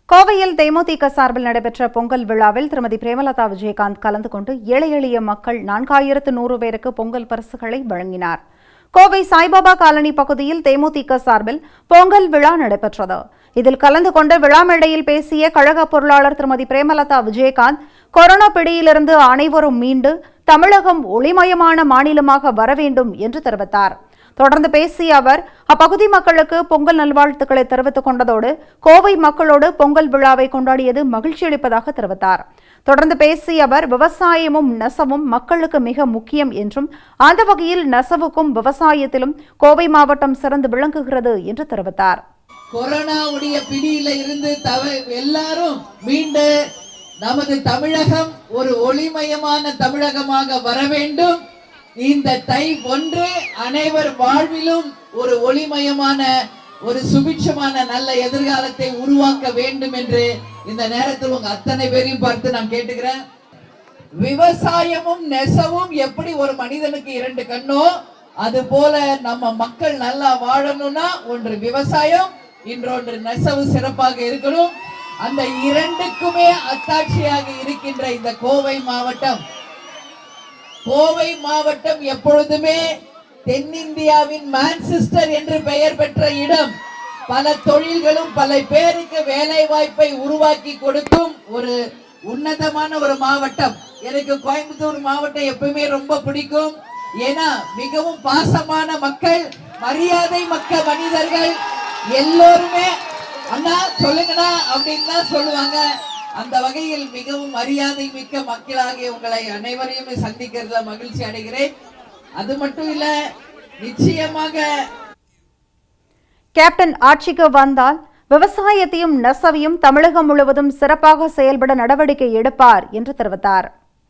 கோவையில் தேமுதிக சார்பில் நடைபெற்ற பொங்கல் விழாவில் திருமதி பிரேமலதா விஜயகாந்த் கலந்து கொண்டு ஏழை எளிய மக்கள் நான்காயிரத்து நூறு பேருக்கு பொங்கல் பரிசுகளை வழங்கினார் கோவை சாய்பாபா காலனி பகுதியில் தேமுதிக சார்பில் பொங்கல் விழா நடைபெற்றது இதில் கலந்து கொண்டு விழா மேடையில் பேசிய கழக பொருளாளர் திருமதி பிரேமலதா விஜயகாந்த் கொரோனா பிடியிலிருந்து அனைவரும் மீண்டு தமிழகம் ஒளிமயமான மாநிலமாக வர வேண்டும் என்று தெரிவித்தார் தொடர்ந்து பேசிய அவர் அப்பகுதி மக்களுக்கு பொங்கல் நல்வாழ்த்துக்களை தெரிவித்துக் கொண்டதோடு கோவை மக்களோடு பொங்கல் விழாவை கொண்டாடியது மகிழ்ச்சி அளிப்பதாக தெரிவித்தார் தொடர்ந்து பேசிய அவர் விவசாயமும் நெசவும் மக்களுக்கு மிக முக்கியம் என்றும் அந்த வகையில் நெசவுக்கும் விவசாயத்திலும் கோவை மாவட்டம் சிறந்து விளங்குகிறது என்று தெரிவித்தார் கொரோனாவுடைய பிடியில இருந்து தவ எல்லாரும் மீண்டு நமது தமிழகம் ஒரு ஒளிமயமான தமிழகமாக வர வேண்டும் இந்த தை ஒன்று அனைவர் வாழ்விலும் ஒரு ஒளிமயமான ஒரு சுபிட்சமான நல்ல எதிர்காலத்தை உருவாக்க வேண்டும் என்று இந்த நேரத்தில் உங்க அத்தனை பேரையும் பார்த்து நான் கேட்டுக்கிறேன் விவசாயமும் நெசவும் எப்படி ஒரு மனிதனுக்கு இரண்டு கண்ணோ அது போல நம்ம மக்கள் நல்லா வாழணும்னா ஒன்று விவசாயம் இன்னொன்று நெசவு சிறப்பாக இருக்கணும் அந்த இரண்டுக்குமே அத்தாட்சியாக இருக்கின்ற இந்த கோவை மாவட்டம் கோவை மாவட்டம் எப்பொழுதுமே தென்னிந்தியாவின் மான்செஸ்டர் என்று பெயர் பெற்ற இடம் பல தொழில்களும் பல பேருக்கு வேலை வாய்ப்பை உருவாக்கி கொடுக்கும் ஒரு உன்னதமான ஒரு மாவட்டம் எனக்கு கோயம்புத்தூர் மாவட்டம் எப்பவுமே ரொம்ப பிடிக்கும் ஏன்னா மிகவும் பாசமான மக்கள் மரியாதை மக்க மனிதர்கள் எல்லோருமே அண்ணா சொல்லுங்கண்ணா அப்படின்னு தான் சொல்லுவாங்க அந்த வகையில் மிகவும் மரியாதை மிக்க மக்களாகிய உங்களை அனைவரையும் சந்திக்கிறதுல மகிழ்ச்சி அடைகிறேன் அது மட்டும் இல்ல நிச்சயமாக கேப்டன் ஆட்சிக்கு வந்தால் விவசாயத்தையும் நெசவையும் தமிழகம் முழுவதும் சிறப்பாக செயல்பட நடவடிக்கை எடுப்பார் என்று தெரிவித்தார்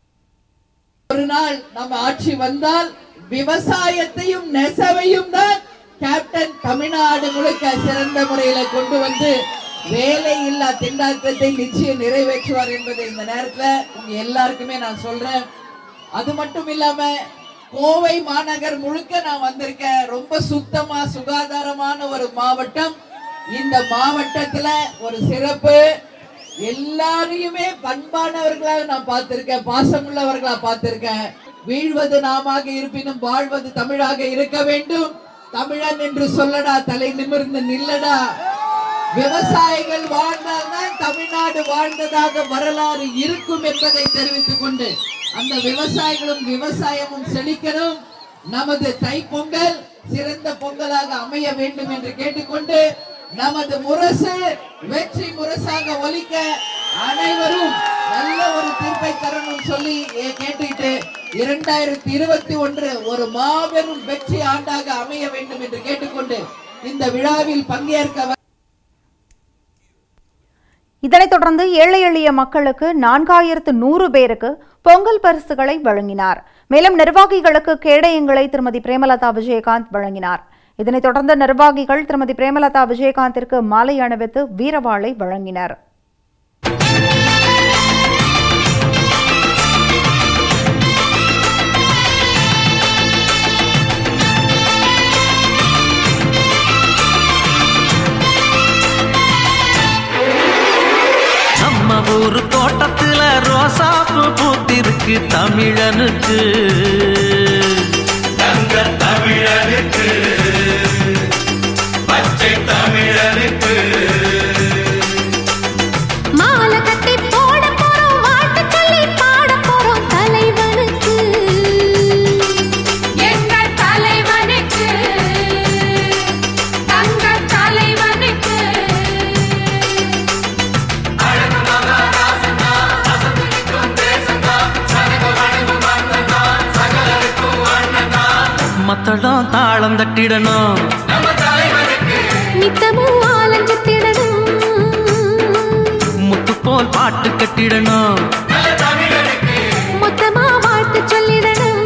ஒரு நாள் நம்ம ஆட்சி வந்தால் விவசாயத்தையும் நெசவையும் தான் கேப்டன் தமிழ்நாடு முழுக்க சிறந்த முறையில கொண்டு வந்து வேலை இல்லா திண்டாட்டத்தை நிச்சயம் நிறைவேற்றுவார் என்பதை இந்த நேரத்துல உங்க எல்லாருக்குமே நான் சொல்றேன் அது மட்டும் இல்லாம கோவை மாநகர் முழுக்க நான் வந்திருக்கேன் ரொம்ப சுத்தமா சுகாதாரமான ஒரு மாவட்டம் இந்த மாவட்டத்துல ஒரு சிறப்பு எல்லாரையுமே பண்பானவர்களாக நான் பார்த்திருக்கேன் பாசமுள்ளவர்களா பார்த்திருக்கேன் வீழ்வது நாமாக இருப்பினும் வாழ்வது தமிழாக இருக்க வேண்டும் தமிழன் என்று சொல்லடா தலை நிமிர்ந்து நில்லடா விவசாயிகள் வாழ்ந்தால்தான் தமிழ்நாடு வாழ்ந்ததாக வரலாறு இருக்கும் என்பதை தெரிவித்துக் கொண்டு அந்த விவசாயிகளும் விவசாயமும் செழிக்கணும் நமது தைப்பொங்கல் சிறந்த பொங்கலாக அமைய வேண்டும் என்று கேட்டுக்கொண்டு நமது முரசு வெற்றி முரசாக ஒலிக்க அனைவரும் நல்ல ஒரு தீர்ப்பை தரணும் சொல்லி ஏ- கேட்டுக்கிட்டு இரண்டாயிரத்தி இருபத்தி ஒன்று ஒரு மாபெரும் வெற்றி ஆண்டாக அமைய வேண்டும் என்று கேட்டுக்கொண்டு இந்த விழாவில் பங்கேற்க வ- இதனைத் தொடர்ந்து ஏழை எளிய மக்களுக்கு நான்காயிரத்து நூறு பேருக்கு பொங்கல் பரிசுகளை வழங்கினார் மேலும் நிர்வாகிகளுக்கு கேடயங்களை திருமதி பிரேமலதா விஜயகாந்த் வழங்கினார் இதனைத் தொடர்ந்து நிர்வாகிகள் திருமதி பிரேமலதா விஜயகாந்திற்கு மாலை அணிவித்து வீரவாளை வழங்கினர் நம்ம ஊரு தோட்டத்துல ரோசாப்பு பூத்திருக்கு தமிழனுக்கு தங்க தமிழனுக்கு பச்சை தமிழனுக்கு மாலை கட்டி போட போறோம் வாழ்த்து சொல்லி பாட போறோம் தலைவனுக்கு எங்கள் தலைவனுக்கு தங்க தலைவனுக்கு மத்தளம் தாளம் தட்டிடணும் நித்தமும் ஆலஞ்சு திடணும் முத்து போல் பாட்டு கட்டிடணும் மொத்தமா வாழ்த்து சொல்லிடணும்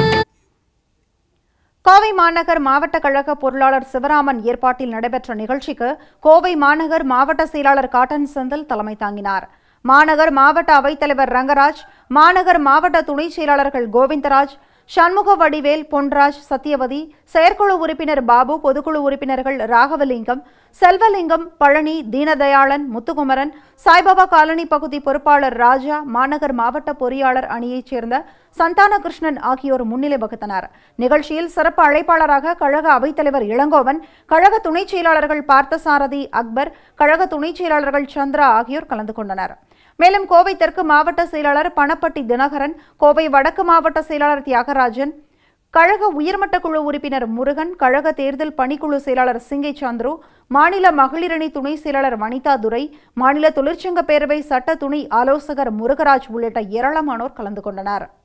கோவை மாநகர் மாவட்ட கழக பொருளாளர் சிவராமன் ஏற்பாட்டில் நடைபெற்ற நிகழ்ச்சிக்கு கோவை மாநகர் மாவட்ட செயலாளர் காட்டன் செந்தில் தலைமை தாங்கினார் மாநகர் மாவட்ட அவைத்தலைவர் ரங்கராஜ் மாநகர் மாவட்ட துணைச் செயலாளர்கள் கோவிந்தராஜ் சண்முக வடிவேல் பொன்ராஜ் சத்யவதி செயற்குழு உறுப்பினர் பாபு பொதுக்குழு உறுப்பினர்கள் ராகவலிங்கம் செல்வலிங்கம் பழனி தீனதயாளன் முத்துக்குமரன் சாய்பாபா காலனி பகுதி பொறுப்பாளர் ராஜா மாநகர் மாவட்ட பொறியாளர் அணியைச் சேர்ந்த சந்தான கிருஷ்ணன் ஆகியோர் முன்னிலை வகுத்தனர் நிகழ்ச்சியில் சிறப்பு அழைப்பாளராக கழக அவைத்தலைவர் இளங்கோவன் கழக துணைச் செயலாளர்கள் பார்த்தசாரதி அக்பர் கழக துணைச் செயலாளர்கள் சந்திரா ஆகியோர் கலந்து கொண்டனர் மேலும் கோவை தெற்கு மாவட்ட செயலாளர் பணப்பட்டி தினகரன் கோவை வடக்கு மாவட்ட செயலாளர் தியாகராஜன் கழக உயர்மட்ட குழு உறுப்பினர் முருகன் கழக தேர்தல் பணிக்குழு செயலாளர் சிங்கை சந்துரு மாநில மகளிரணி துணை செயலாளர் வனிதா துரை மாநில தொழிற்சங்க பேரவை சட்ட துணை ஆலோசகர் முருகராஜ் உள்ளிட்ட ஏராளமானோர் கலந்து கொண்டனர்